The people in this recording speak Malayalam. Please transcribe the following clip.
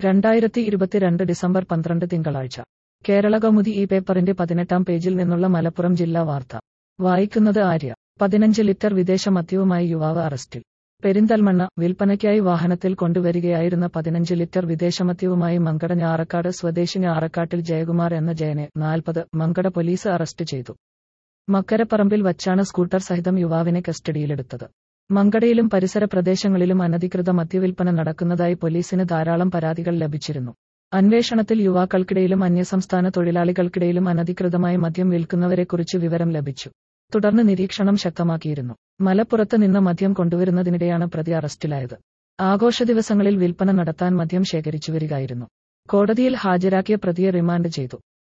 രണ്ടായിരത്തി ഇരുപത്തിരണ്ട് ഡിസംബർ പന്ത്രണ്ട് തിങ്കളാഴ്ച കേരള കൗമുദി ഈ പേപ്പറിന്റെ പതിനെട്ടാം പേജിൽ നിന്നുള്ള മലപ്പുറം ജില്ലാ വാർത്ത വായിക്കുന്നത് ആര്യ പതിനഞ്ച് ലിറ്റർ വിദേശ മദ്യവുമായി യുവാവ് അറസ്റ്റിൽ പെരിന്തൽമണ്ണ വിൽപ്പനയ്ക്കായി വാഹനത്തിൽ കൊണ്ടുവരികയായിരുന്ന പതിനഞ്ച് ലിറ്റർ വിദേശമദ്യവുമായി മങ്കട ഞാറക്കാട് സ്വദേശി ഞാറക്കാട്ടിൽ ജയകുമാർ എന്ന ജയനെ നാൽപ്പത് മങ്കട പോലീസ് അറസ്റ്റ് ചെയ്തു മക്കരപ്പറമ്പിൽ വച്ചാണ് സ്കൂട്ടർ സഹിതം യുവാവിനെ കസ്റ്റഡിയിലെടുത്തത് മങ്കടയിലും പരിസര പ്രദേശങ്ങളിലും അനധികൃത മദ്യവിൽപ്പന നടക്കുന്നതായി പോലീസിന് ധാരാളം പരാതികൾ ലഭിച്ചിരുന്നു അന്വേഷണത്തിൽ യുവാക്കൾക്കിടയിലും അന്യസംസ്ഥാന തൊഴിലാളികൾക്കിടയിലും അനധികൃതമായി മദ്യം വിൽക്കുന്നവരെക്കുറിച്ച് വിവരം ലഭിച്ചു തുടർന്ന് നിരീക്ഷണം ശക്തമാക്കിയിരുന്നു മലപ്പുറത്ത് നിന്ന് മദ്യം കൊണ്ടുവരുന്നതിനിടെയാണ് പ്രതി അറസ്റ്റിലായത് ആഘോഷ ദിവസങ്ങളിൽ വിൽപ്പന നടത്താൻ മദ്യം ശേഖരിച്ചു വരികയായിരുന്നു കോടതിയിൽ ഹാജരാക്കിയ പ്രതിയെ റിമാൻഡ് ചെയ്തു